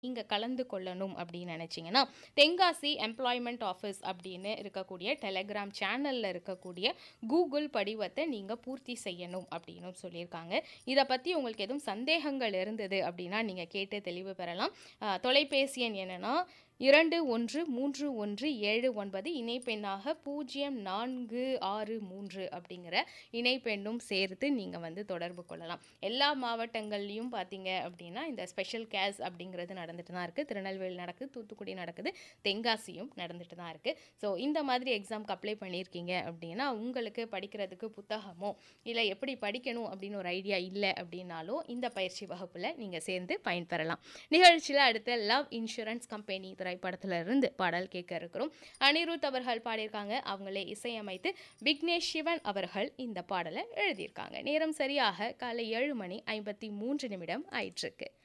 நீங்க கலந்து கொள்ளணும் அப்படின்னு நினைச்சீங்கன்னா தென்காசி எம்ப்ளாய்மெண்ட் ஆஃபீஸ் அப்படின்னு இருக்கக்கூடிய டெலகிராம் சேனல்ல இருக்கக்கூடிய கூகுள் படிவத்தை நீங்க பூர்த்தி செய்யணும் அப்படின்னு சொல்லியிருக்காங்க இதை பத்தி உங்களுக்கு எதுவும் சந்தேகங்கள் இருந்தது அப்படின்னா நீங்க கேட்டு தெளிவு பெறலாம் அஹ், தொலைபேசி எண் என்னன்னா இரண்டு ஒன்று மூன்று ஒன்று ஏழு ஒன்பது இணைப்பெண்ணாக பூஜ்ஜியம் நான்கு ஆறு மூன்று அப்படிங்கிற இணைப்பெண்ணும் சேர்த்து நீங்கள் வந்து தொடர்பு கொள்ளலாம் எல்லா மாவட்டங்கள்லையும் பார்த்தீங்க அப்படின்னா இந்த ஸ்பெஷல் கேஸ் அப்படிங்கிறது நடந்துட்டு தான் இருக்குது திருநெல்வேலி நடக்குது தூத்துக்குடி நடக்குது தென்காசியும் நடந்துட்டு தான் இருக்குது ஸோ இந்த மாதிரி எக்ஸாம்க்கு அப்ளை பண்ணியிருக்கீங்க அப்படின்னா உங்களுக்கு படிக்கிறதுக்கு புத்தகமோ இல்லை எப்படி படிக்கணும் அப்படின்னு ஒரு ஐடியா இல்லை அப்படின்னாலும் இந்த பயிற்சி வகுப்பில் நீங்கள் சேர்ந்து பயன்பெறலாம் நிகழ்ச்சியில் அடுத்த லவ் இன்சூரன்ஸ் கம்பெனி திரைப்படத்துல இருந்து பாடல் கேட்க இருக்கிறோம் அனிருத் அவர்கள் பாடியிருக்காங்க அவங்களே இசையமைத்து விக்னேஷ் சிவன் அவர்கள் இந்த பாடலை எழுதியிருக்காங்க நேரம் சரியாக காலை ஏழு மணி ஐம்பத்தி மூன்று நிமிடம் ஆயிட்டிருக்கு